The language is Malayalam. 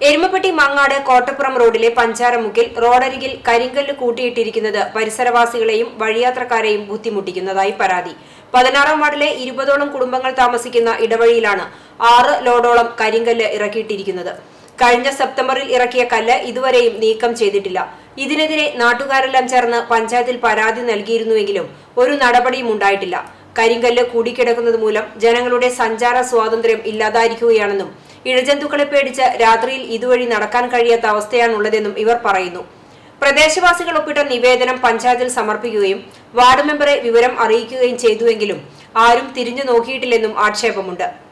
എരുമപ്പെട്ടി മങ്ങാട് കോട്ടപ്പുറം റോഡിലെ പഞ്ചാരമുക്കിൽ റോഡരികിൽ കരിങ്കല്ല് കൂട്ടിയിട്ടിരിക്കുന്നത് പരിസരവാസികളെയും വഴിയാത്രക്കാരെയും ബുദ്ധിമുട്ടിക്കുന്നതായി പരാതി പതിനാറാം വാർഡിലെ ഇരുപതോളം കുടുംബങ്ങൾ താമസിക്കുന്ന ഇടവഴിയിലാണ് ആറ് ലോഡോളം കരിങ്കല്ല് ഇറക്കിയിട്ടിരിക്കുന്നത് കഴിഞ്ഞ സെപ്റ്റംബറിൽ ഇറക്കിയ കല്ല് ഇതുവരെയും നീക്കം ചെയ്തിട്ടില്ല ഇതിനെതിരെ നാട്ടുകാരെല്ലാം ചേർന്ന് പഞ്ചായത്തിൽ പരാതി നൽകിയിരുന്നുവെങ്കിലും ഒരു നടപടിയും ഉണ്ടായിട്ടില്ല കരിങ്കല്ല് കൂടിക്കിടക്കുന്നത് മൂലം ജനങ്ങളുടെ സഞ്ചാര സ്വാതന്ത്ര്യം ഇല്ലാതായിരിക്കുകയാണെന്നും ഇഴജന്തുക്കളെ പേടിച്ച് രാത്രിയിൽ ഇതുവഴി നടക്കാൻ കഴിയാത്ത അവസ്ഥയാണുള്ളതെന്നും ഇവർ പറയുന്നു പ്രദേശവാസികൾ ഒപ്പിട്ട നിവേദനം പഞ്ചായത്തിൽ സമർപ്പിക്കുകയും വാർഡ് മെമ്പറെ വിവരം അറിയിക്കുകയും ചെയ്തുവെങ്കിലും ആരും തിരിഞ്ഞു നോക്കിയിട്ടില്ലെന്നും ആക്ഷേപമുണ്ട്